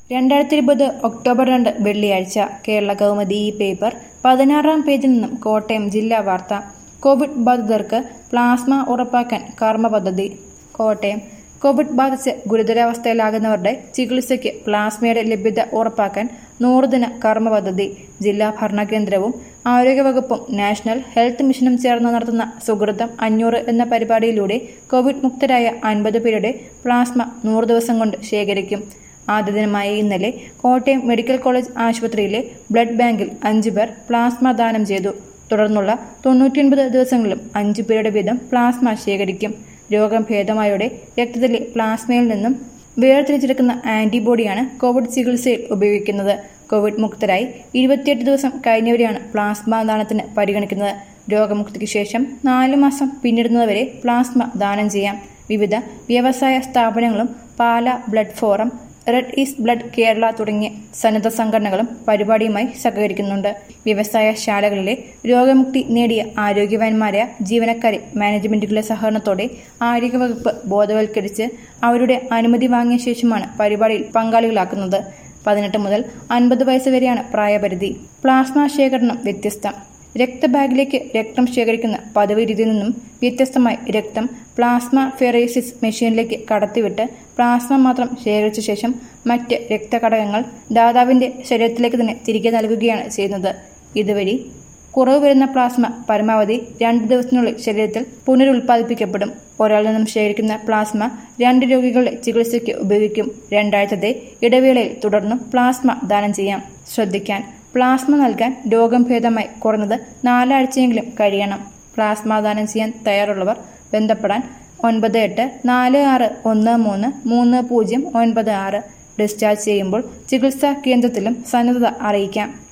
രണ്ടായിരത്തി ഇരുപത് ഒക്ടോബർ രണ്ട് വെള്ളിയാഴ്ച കേരള കൗമുദി ഈ പേപ്പർ പതിനാറാം പേജിൽ നിന്നും കോട്ടയം ജില്ലാ വാർത്ത കോവിഡ് ബാധിതർക്ക് പ്ലാസ്മ ഉറപ്പാക്കാൻ കർമ്മ പദ്ധതി കോട്ടയം കോവിഡ് ബാധിച്ച് ഗുരുതരാവസ്ഥയിലാകുന്നവരുടെ ചികിത്സയ്ക്ക് പ്ലാസ്മയുടെ ലഭ്യത ഉറപ്പാക്കാൻ നൂറുദിന കർമ്മ പദ്ധതി ജില്ലാ ഭരണകേന്ദ്രവും ആരോഗ്യവകുപ്പും നാഷണൽ ഹെൽത്ത് മിഷനും ചേർന്ന് നടത്തുന്ന സുഹൃതം അഞ്ഞൂറ് എന്ന പരിപാടിയിലൂടെ കോവിഡ് മുക്തരായ അൻപത് പേരുടെ പ്ലാസ്മ നൂറ് ദിവസം കൊണ്ട് ശേഖരിക്കും ആദ്യ ദിനമായ ഇന്നലെ കോട്ടയം മെഡിക്കൽ കോളേജ് ആശുപത്രിയിലെ ബ്ലഡ് ബാങ്കിൽ അഞ്ചു പേർ പ്ലാസ്മ ദാനം ചെയ്തു തുടർന്നുള്ള തൊണ്ണൂറ്റിയൊൻപത് ദിവസങ്ങളിലും അഞ്ചു പേരുടെ വീതം പ്ലാസ്മ ശേഖരിക്കും രോഗം ഭേദമായോടെ രക്തത്തിലെ പ്ലാസ്മയിൽ നിന്നും വേർതിരിച്ചെടുക്കുന്ന ആന്റിബോഡിയാണ് കോവിഡ് ചികിത്സയിൽ ഉപയോഗിക്കുന്നത് കോവിഡ് മുക്തരായി ഇരുപത്തിയെട്ട് ദിവസം കഴിഞ്ഞവരെയാണ് പ്ലാസ്മ ദാനത്തിന് പരിഗണിക്കുന്നത് രോഗമുക്തിക്ക് ശേഷം നാലു മാസം പിന്നിടുന്നതുവരെ പ്ലാസ്മ ദാനം ചെയ്യാം വിവിധ വ്യവസായ സ്ഥാപനങ്ങളും Pala blood forum red east blood Kerala തുടങ്ങിയ സന്നദ്ധ സംഘടനകളും പരിപാടിയുമായി സഹകരിക്കുന്നുണ്ട് വ്യവസായശാലകളിലെ രോഗമുക്തി നേടിയ ആരോഗ്യവാന്മാരായ ജീവനക്കാരെ മാനേജ്മെന്റുകളുടെ സഹകരണത്തോടെ ആരോഗ്യവകുപ്പ് ബോധവൽക്കരിച്ച് അവരുടെ അനുമതി വാങ്ങിയ ശേഷമാണ് പരിപാടിയിൽ പങ്കാളികളാക്കുന്നത് പതിനെട്ട് മുതൽ അൻപത് വയസ്സ് വരെയാണ് പ്രായപരിധി പ്ലാസ്മ ശേഖരണം വ്യത്യസ്തം രക്തബാഗിലേക്ക് രക്തം ശേഖരിക്കുന്ന പതിവ് രീതിയിൽ നിന്നും വ്യത്യസ്തമായി രക്തം പ്ലാസ്മ ഫെറേസിസ് മെഷീനിലേക്ക് കടത്തിവിട്ട് പ്ലാസ്മ മാത്രം ശേഖരിച്ച ശേഷം മറ്റ് രക്തഘടകങ്ങൾ ദാതാവിന്റെ ശരീരത്തിലേക്ക് തന്നെ തിരികെ നൽകുകയാണ് ചെയ്യുന്നത് ഇതുവഴി കുറവ് വരുന്ന പ്ലാസ്മ പരമാവധി രണ്ട് ദിവസത്തിനുള്ളിൽ ശരീരത്തിൽ പുനരുൽപ്പാദിപ്പിക്കപ്പെടും ഒരാളിൽ നിന്നും ശേഖരിക്കുന്ന പ്ലാസ്മ രണ്ട് രോഗികളുടെ ചികിത്സയ്ക്ക് ഉപയോഗിക്കും രണ്ടാഴ്ചത്തെ ഇടവേളയിൽ തുടർന്നും പ്ലാസ്മ ദാനം ചെയ്യാം ശ്രദ്ധിക്കാൻ പ്ലാസ്മ നൽകാൻ രോഗം ഭേദമായി കുറഞ്ഞത് നാലാഴ്ചയെങ്കിലും കഴിയണം പ്ലാസ്മ ദാനം ചെയ്യാൻ തയ്യാറുള്ളവർ ബന്ധപ്പെടാൻ ഒൻപത് എട്ട് നാല് ആറ് ഒന്ന് മൂന്ന് മൂന്ന് പൂജ്യം ഒൻപത് ആറ് ഡിസ്ചാർജ് ചെയ്യുമ്പോൾ ചികിത്സാ കേന്ദ്രത്തിലും സന്നദ്ധത അറിയിക്കാം